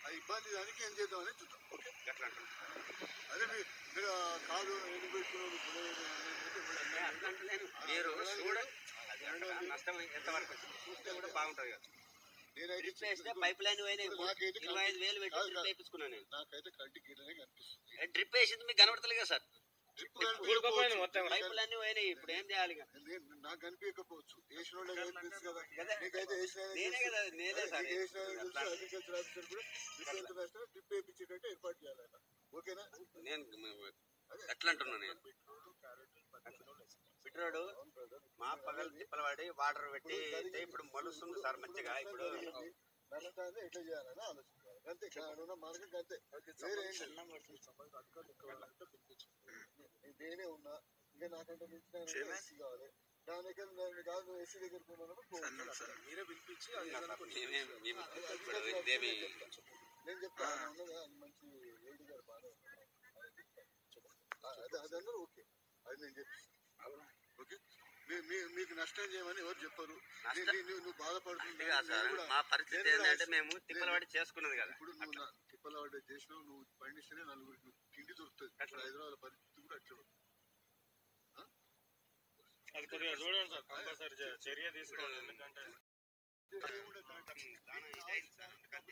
ఆ ఇబ్బంది దానికి ఏం చేద్దామని చూద్దాం ఓకే ఎట్లా అంటారు అదే మీరు మీరు ఆ కాదు ఎన్ని పెట్టుకున్నారు పుల్లయ్య నేను అట్లా అంటలేను. మీరు చూడండి అది అక్కడ నష్టం ఎంతవరకు వచ్చింది చూస్తే కూడా బాగుంటుంది కదా నేనైతే డ్రిప్ వేస్తే పైప్ లైన్ పోయినాయి ఇప్పుడు నాకైతే ఇరవై ఐదు వేలు పెట్టి కాదు, డ్రిప్ కాదు. వేయించుకున్నాను నేను నాకైతే కంటికి గిన్నెనే కనిపిస్తుంది ఏ, డ్రిప్ వేసింది మీకు కనబడతలేదు కదా సార్ డ్రిప్ ఊరుకోపోయింది మొత్తం. పైపులు అన్ని పోయినాయి ఇప్పుడు ఏం చేయాలి ఇక? నేను- నాకు కనిపించకపోవచ్చు వేసిన వాళ్ళే కనిపిస్తుంది కదా కదా. నీకైతే వేసిన వాళ్ళే నేనే తెలుసు. కదా నేనే సార్ నీకు వేసిన వాళ్ళే తెలుసు అగ్రికల్చర్ ఆఫీసర్ కూడా డ్రిప్ ఎంత వేస్తారో డ్రిప్ వేయించేటట్టు ఏర్పాటు చేయాలి ఆయన. ఓకేనా నేను ఎట్లా అంటున్నాను నేను పిట్రోడు మా పగలు తిప్పలు పడి వాటర్ పెట్టి అయితే ఇప్పుడు మలుస్తుంది సార్ మంచిగా ఇప్పుడు నల్లటాన్ని ఎట్లా చేయాలని ఆలోచించాలి అంతే కానున్న మార్గం అంతే వేరే ఏం లేదు. నేను నేనే ఉన్నా ఇంకా నాకంటే మించిన ఎస్సీ కావాలి దాని దగ్గర నేను కాదు నువ్వు ఎస్సీ దగ్గర కొన్నాను మీరే పిలిపించి మేమేం- మేము ఇప్పుడు ఇదేమి నేను చెప్తాను ఉన్నదా అది మంచి ఏడు గారు బాగా ఉన్నారు. ఆ, అది అదందరూ ఓకే అది నేను చెప్తాను ఓకే మీ- మీ- మీకు నష్టం చేయమని ఎవరు చెప్పరు నష్టం- నీ- నీ- నువ్వు బాధపడుతుంది ఇది కాదు సార్ మా పరిస్థితి ఏంటంటే మేము తిప్పలు పడి చేసుకున్నది కదా ఇప్పుడు నువ్వు నా తిప్పల పడ్డ చేసినావు నువ్వు పండిస్తేనే నలుగురికి నువ్వు తిండి దొరుకుతుంది ఇప్పుడు హైదరాబాద్ పరిస్థితి కూడా అట్లా ఉంది. అది కొద్దిగా చూడండి సార్ కంపల్సరీ చర్య తీసుకోవాలి ఎందుకంటే ఇది కూడా కరెక్ట్. దాని ఇదైంది సార్ ఎందుకంటే